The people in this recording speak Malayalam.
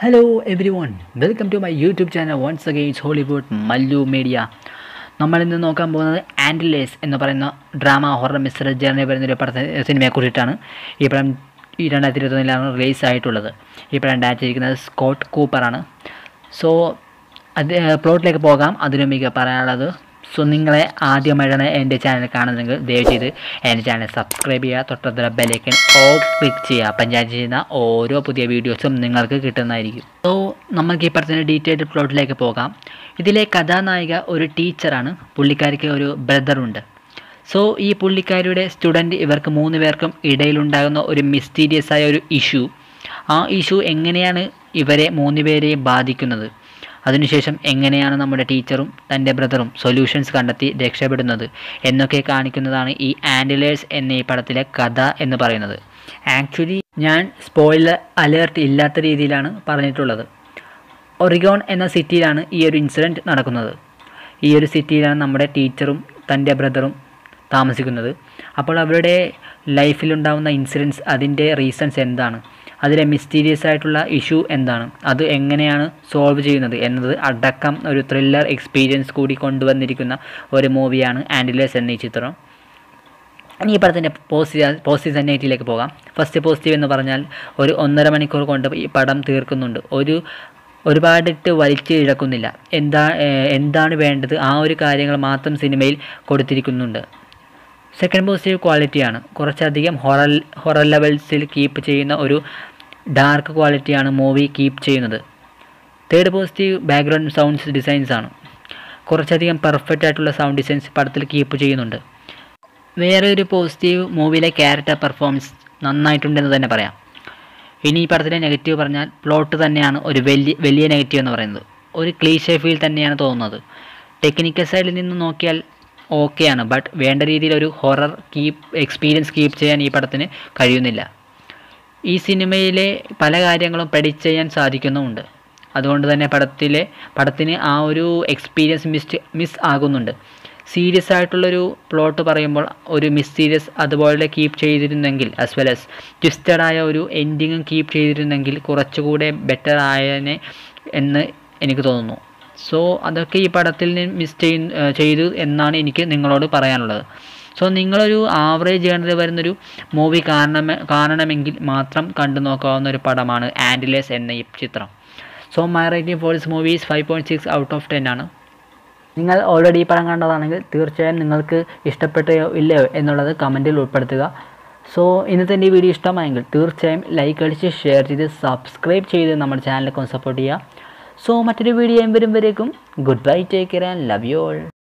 hello everyone welcome to my YouTube channel once again Hollywood Mallu media നമ്മൾ ഇന്ന് നോക്കാൻ പോകുന്നത് ആൻഡിലേസ് എന്ന് പറയുന്ന ഡ്രാമ ഹൊറർ മിസ്റ്റർ ജേർണി പറയുന്ന ഒരു പടത്തെ സിനിമയെ കുറിച്ചിട്ടാണ് ഈ പടം ഈ രണ്ടായിരത്തി ഇരുപത്തൊന്നിലാണ് റിലീസ് ആയിട്ടുള്ളത് ഈ പടം ഡയറക്റ്റ് ചെയ്തിരിക്കുന്നത് സ്കോട്ട് കൂപ്പറാണ് സോ അത് പ്ലോട്ടിലേക്ക് പോകാം അതിനു മിക പറയാനുള്ളത് സോ നിങ്ങളെ ആദ്യമായിട്ടാണ് എൻ്റെ ചാനൽ കാണുന്നതെങ്കിൽ ദയവ് ചെയ്ത് എൻ്റെ ചാനൽ സബ്സ്ക്രൈബ് ചെയ്യുക തൊട്ടടുത്തുള്ള ബെലൈക്കൻ ഓൾ ക്ലിക്ക് ചെയ്യുക അപ്പം ഞാൻ ചെയ്യുന്ന ഓരോ പുതിയ വീഡിയോസും നിങ്ങൾക്ക് കിട്ടുന്നതായിരിക്കും സോ നമുക്ക് ഈ പടത്തിൻ്റെ ഡീറ്റെയിൽഡ് പ്ലോട്ടിലേക്ക് പോകാം ഇതിലെ കഥാനായിക ഒരു ടീച്ചറാണ് പുള്ളിക്കാരിക്ക് ഒരു ബ്രദറുണ്ട് സോ ഈ പുള്ളിക്കാരിയുടെ സ്റ്റുഡൻറ്റ് ഇവർക്ക് മൂന്ന് പേർക്കും ഇടയിലുണ്ടാകുന്ന ഒരു മിസ്റ്റീരിയസ് ആയ ഒരു ഇഷ്യൂ ആ ഇഷ്യൂ എങ്ങനെയാണ് ഇവരെ മൂന്ന് പേരെയും ബാധിക്കുന്നത് അതിനുശേഷം എങ്ങനെയാണ് നമ്മുടെ ടീച്ചറും തൻ്റെ ബ്രദറും സൊല്യൂഷൻസ് കണ്ടെത്തി രക്ഷപ്പെടുന്നത് എന്നൊക്കെ കാണിക്കുന്നതാണ് ഈ ആൻഡിലേഴ്സ് എന്ന ഈ പടത്തിലെ കഥ എന്ന് പറയുന്നത് ആക്ച്വലി ഞാൻ സ്പോയിലർ അലേർട്ട് ഇല്ലാത്ത രീതിയിലാണ് പറഞ്ഞിട്ടുള്ളത് ഒറിഗോൺ എന്ന സിറ്റിയിലാണ് ഈ ഒരു ഇൻസിഡൻറ്റ് നടക്കുന്നത് ഈ ഒരു സിറ്റിയിലാണ് നമ്മുടെ ടീച്ചറും തൻ്റെ ബ്രദറും താമസിക്കുന്നത് അപ്പോൾ അവരുടെ ലൈഫിലുണ്ടാകുന്ന ഇൻസിഡൻസ് അതിൻ്റെ റീസൺസ് എന്താണ് അതിലെ മിസ്റ്റീരിയസ് ആയിട്ടുള്ള ഇഷ്യൂ എന്താണ് അത് എങ്ങനെയാണ് സോൾവ് ചെയ്യുന്നത് എന്നത് അടക്കം ഒരു ത്രില്ലർ എക്സ്പീരിയൻസ് കൂടി കൊണ്ടുവന്നിരിക്കുന്ന ഒരു മൂവിയാണ് ആൻഡിലേഴ്സ് എന്ന ഈ ചിത്രം ഇനി ഈ പടത്തിൻ്റെ പോസിറ്റീവ് പോസിറ്റീവ് നെഗറ്റീവിലേക്ക് പോകാം ഫസ്റ്റ് പോസിറ്റീവ് എന്ന് പറഞ്ഞാൽ ഒരു ഒന്നര മണിക്കൂർ കൊണ്ട് ഈ പടം തീർക്കുന്നുണ്ട് ഒരു ഒരുപാടിട്ട് വലിച്ച് ഇഴക്കുന്നില്ല എന്താ എന്താണ് വേണ്ടത് ആ ഒരു കാര്യങ്ങൾ മാത്രം സിനിമയിൽ കൊടുത്തിരിക്കുന്നുണ്ട് സെക്കൻഡ് പോസിറ്റീവ് ക്വാളിറ്റിയാണ് കുറച്ചധികം ഹൊറൽ ഹൊറർ ലെവൽസിൽ കീപ്പ് ചെയ്യുന്ന ഒരു ഡാർക്ക് ക്വാളിറ്റിയാണ് മൂവി കീപ്പ് ചെയ്യുന്നത് third positive background sounds designs ആണ് കുറച്ചധികം പെർഫെക്റ്റ് ആയിട്ടുള്ള സൗണ്ട് ഡിസൈൻസ് പടത്തിൽ കീപ്പ് ചെയ്യുന്നുണ്ട് വേറെ ഒരു പോസിറ്റീവ് മൂവിയിലെ ക്യാരക്ടർ പെർഫോമൻസ് നന്നായിട്ടുണ്ടെന്ന് തന്നെ പറയാം ഇനി ഈ പടത്തിലെ നെഗറ്റീവ് പറഞ്ഞാൽ പ്ലോട്ട് തന്നെയാണ് ഒരു വലിയ വലിയ നെഗറ്റീവ് എന്ന് പറയുന്നത് ഒരു ക്ലീഷേ ഫീൽ തന്നെയാണ് തോന്നുന്നത് ടെക്നിക്കൽ സൈഡിൽ നിന്ന് നോക്കിയാൽ ഓക്കെയാണ് ബട്ട് വേണ്ട രീതിയിൽ ഒരു ഹൊറർ കീപ്പ് എക്സ്പീരിയൻസ് കീപ്പ് ചെയ്യാൻ ഈ പടത്തിന് കഴിയുന്നില്ല ഈ സിനിമയിലെ പല കാര്യങ്ങളും പ്രഡിക്റ്റ് ചെയ്യാൻ സാധിക്കുന്നുമുണ്ട് അതുകൊണ്ട് തന്നെ പടത്തിലെ പടത്തിന് ആ ഒരു എക്സ്പീരിയൻസ് മിസ് മിസ് ആകുന്നുണ്ട് സീരിയസ് ആയിട്ടുള്ളൊരു പ്ലോട്ട് പറയുമ്പോൾ ഒരു മിസ്റ്റീരിയസ് അതുപോലെ കീപ്പ് ചെയ്തിരുന്നെങ്കിൽ ആസ് വെൽ ആസ് ട്വിസ്റ്റഡ് ആയ ഒരു എൻഡിങ്ങും കീപ്പ് ചെയ്തിരുന്നെങ്കിൽ കുറച്ചുകൂടെ ബെറ്റർ ആയനെ എന്ന് എനിക്ക് തോന്നുന്നു സോ അതൊക്കെ ഈ പടത്തിൽ നിന്ന് മിസ് ചെയ്യ ചെയ്തു എന്നാണ് എനിക്ക് നിങ്ങളോട് പറയാനുള്ളത് സോ നിങ്ങളൊരു ആവറേജ് ജേണറിൽ വരുന്നൊരു മൂവി കാണണം കാണണമെങ്കിൽ മാത്രം കണ്ടു നോക്കാവുന്ന ഒരു പടമാണ് ആൻഡിലേസ് എന്ന ഈ ചിത്രം so my rating for this movies five point six out of ten ആണ് നിങ്ങൾ ഓൾറെഡി ഈ പടം കണ്ടതാണെങ്കിൽ തീർച്ചയായും നിങ്ങൾക്ക് ഇഷ്ടപ്പെട്ടോ ഇല്ലയോ എന്നുള്ളത് കമൻറ്റിൽ ഉൾപ്പെടുത്തുക സോ ഇന്നത്തെ എൻ്റെ ഈ വീഡിയോ ഇഷ്ടമായെങ്കിൽ തീർച്ചയായും ലൈക്ക് അടിച്ച് ഷെയർ ചെയ്ത് സബ്സ്ക്രൈബ് ചെയ്ത് നമ്മുടെ ചാനലൊക്കെ ഒന്ന് സപ്പോർട്ട് ചെയ്യുക സോ മറ്റൊരു വീഡിയോ വരും വരേക്കും good bye take care and love you all